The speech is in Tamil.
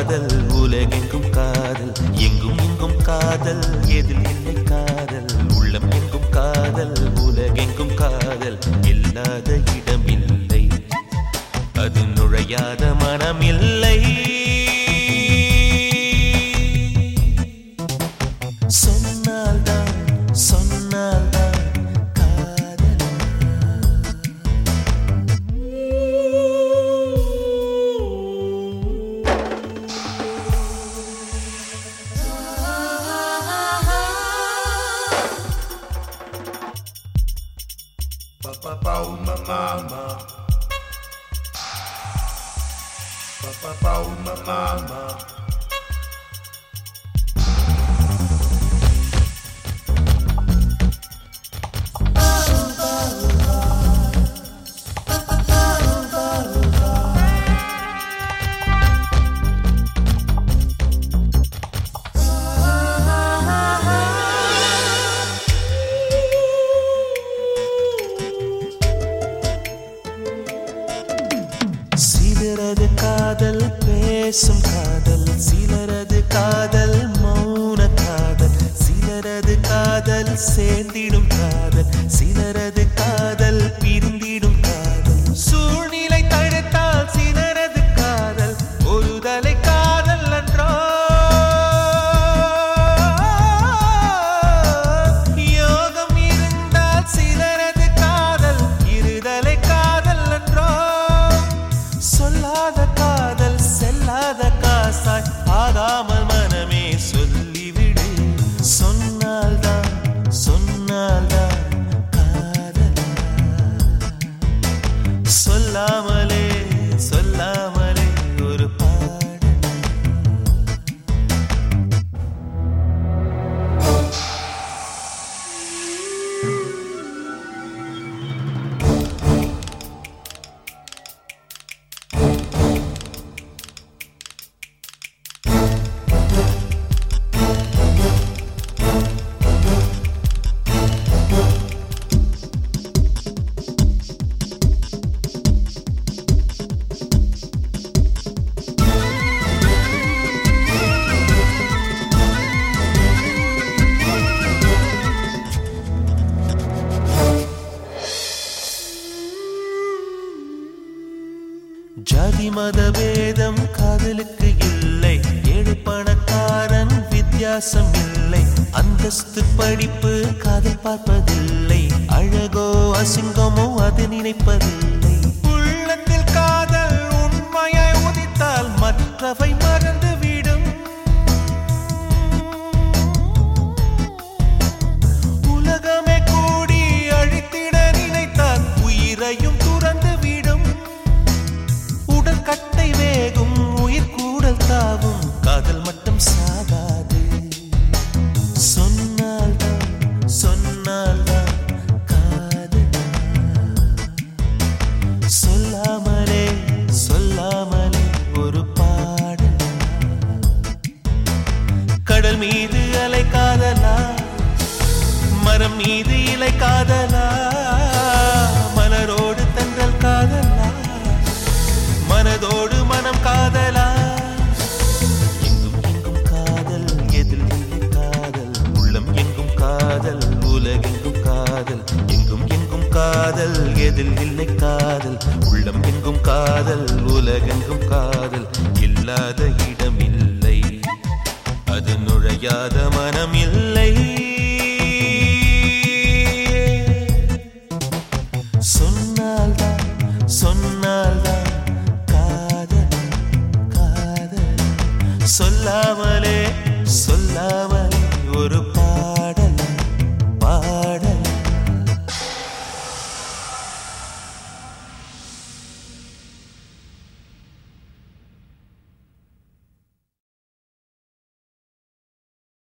காதல் உலகெங்கும் காதல் எங்கும் எங்கும் காதல் எதில் இல்லை காதல் உள்ளம் எங்கும் காதல் உலகெங்கும் காதல் இல்லாத இடம் இல்லை அது நுழையாத மனம் இல்லை சொன்னால்தான் சொன்னால்தான் காதல் Papapau mama. Papapau mama. சிலரது காதல் பேசும் காதல் சிலரது காதல் மௌன காதல் சிலரது காதல் சேர்ந்திடும் காதல் சிலரது காதல் பிரிந்திடும் காதல் சூழ்நிலை தடுத்தால் சிலரது காதல் ஒரு தலை காதல் அன்றோ யோகம் இருந்தால் சிலரது காதல் இருதலை காதல் அன்றோ சொல்லாத காதல் செல்லாத காசாய் ஆகாமல் மனமே சொல்லிவிடு சொன்னால்தான் சொன்னால்தான் காதலா சொல்லாமலே சொல்லாமலே ஒரு பாடல் ஜாதி மத பேதம் காதலுக்கு இல்லை ஏழு பணக்காரன் வித்தியாசம் இல்லை அந்தஸ்து படிப்பு காதல் பார்ப்பதில்லை அழகோ அசிங்கமோ அது நினைப்பதில்லை உள்ளத்தில் காதல் உண்மையாய் உதித்தால் மற்றவை மறந்துவிடும் உலகமே கூடி அழித்திட நினைத்தால் உயிரையும் துறந்து விடும் உடற்கட்டை வேகும் உயிர் கூடல் தாவும் காதல் மட்டும் சாகாது சொன்னால்தான் சொன்னால்தான் காதலா சொல்லாமலே சொல்லாமலே ஒரு பாடல் கடல் மீது அலை காதலா மரம் மீது இலை காதலா மலரோடு தென்றல் காதலா மனதோடு மனம் காதலா எங்கும் எங்கும் காதல் எதில் இல்லை காதல் உள்ளம் எங்கும் காதல் உலகெங்கும் காதல் எங்கும் எங்கும் காதல் எதில் இல்லை காதல் உள்ளம் எங்கும் காதல் உலகெங்கும் காதல் இல்லாத இடம் இல்லை அது நுழையாத மனம் இல்லை சொன்னால்தான் சொன்னால்தான் காதல் காதல் சொல்லாமலே சொல்லாமலே